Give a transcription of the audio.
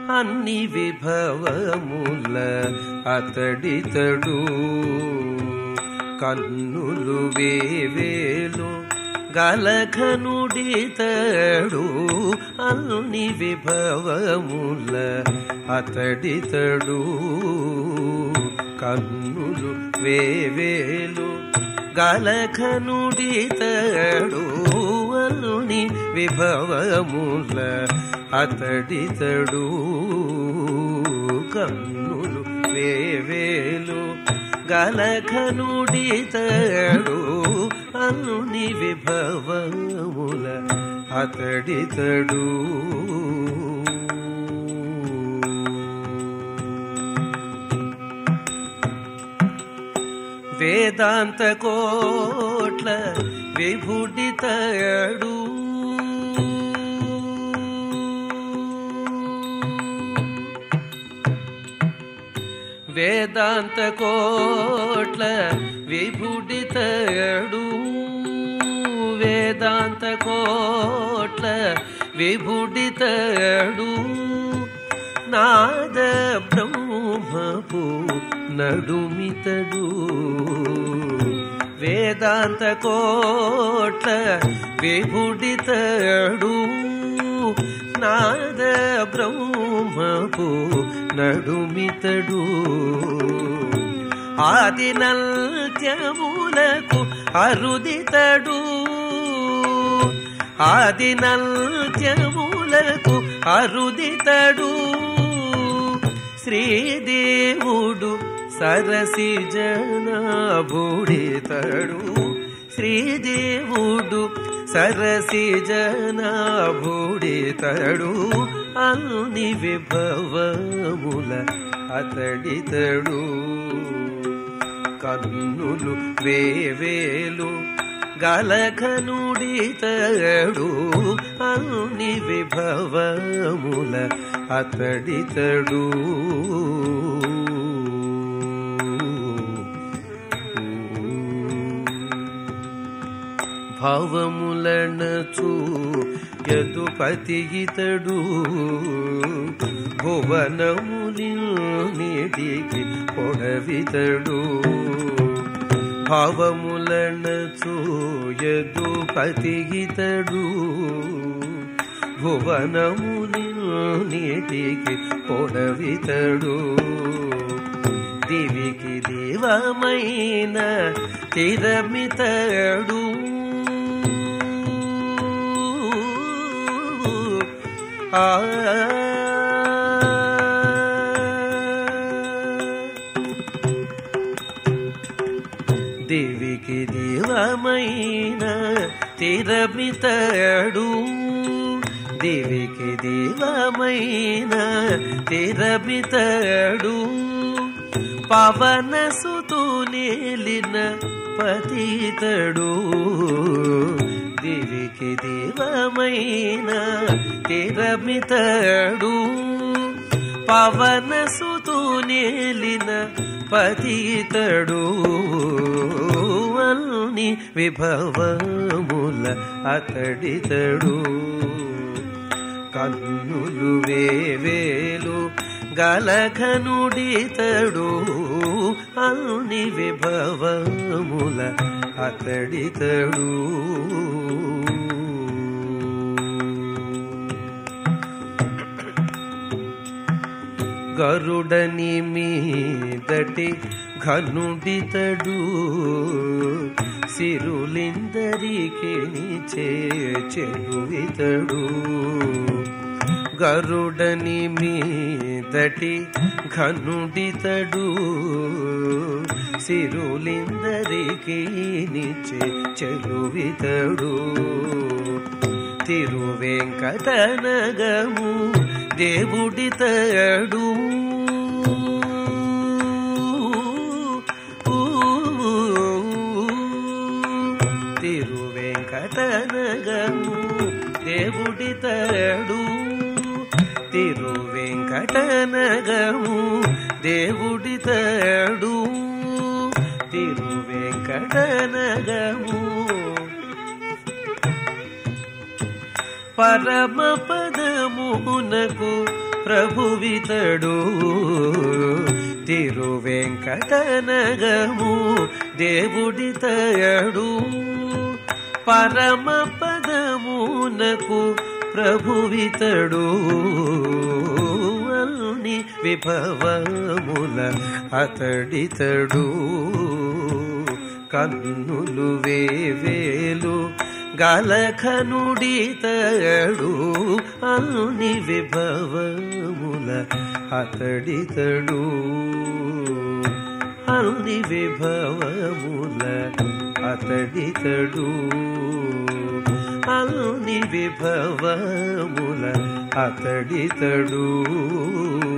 అన్ని విభవముల అతడితడు కన్నులు వేవేలు గలఘనుడితడు అన్ని విభవముల అతడితడు కన్నులు వేవేలు గలఘనుడితడు అల్లుని విభవముల అతడితడు కన్నులు వేవేలు గలఘనుడితడు అల్లుని విభవముల అతడితడు వేదాంత కోట్ల విభుడితడు వేదాంత కోట్ల విభుడితడు వేదాంత కోట్ల విభుడితడు నాద బ్రహ్మపు నడుమితడు వేదాంత కోట్ల విభుడితడు నాద బ్రహ్మపు నడుమితడు ఆది నల్త్యములకు అరుదితడు ఆది నల్త్యములకు అరుదితడు శ్రీదేవుడు సరసి జనాభుడితడు శ్రీదేవుడు సరసి జనాభుడితడు అన్ని విభవముల అతడితడు కన్నులు వేవేలు గలకనుడితడు అన్ని విభవముల అతడితడు భవములనచు యదుపతిగితడు భువనములిడికి పొడవితడు భవములనచు యదుపతిగితడు భువనములిడికి పొడవితడు దివికి దేవమైన తిరమితడు ఆ దేవికి దేవమైన తిరమితడు దేవికి దేవమైన తిరమితడు పవన సుతులేలిన పతితడు దివికి దేవమైన తిరమితడు పవన సుతులేలిన పతితడు అల్ని విభవముల అతడితడు కన్నులు వేవేలు గలఘనుడితడు అల్ని విభవముల అతడితడు గరుడని మీదటి ఘనుడితడు సిరులిందరికి చెరువితడు గరుడని మీదటి ఘనుడితడు సిరులిందరికి నిచ్చే చెరువితడు తిరువెంకటనగము దేవుడితడు తిరువెంకటనగము దేవుడితడు తిరువెంకటనగము దేవుడితడు తిరువెంకటనగము పరమ పదమునకు ప్రభువితడు తిరువెంకటనగము దేవుడితయడు పరమ పదమునకు ప్రభువితడు అల్ని విభవముల అతడితడు కన్నులు వేవేలు గలఖనుడితడు అల్ని విభవముల అతడితడు అల్ని విభవముల అతడితడు అల్ని విభవముల అతడితడు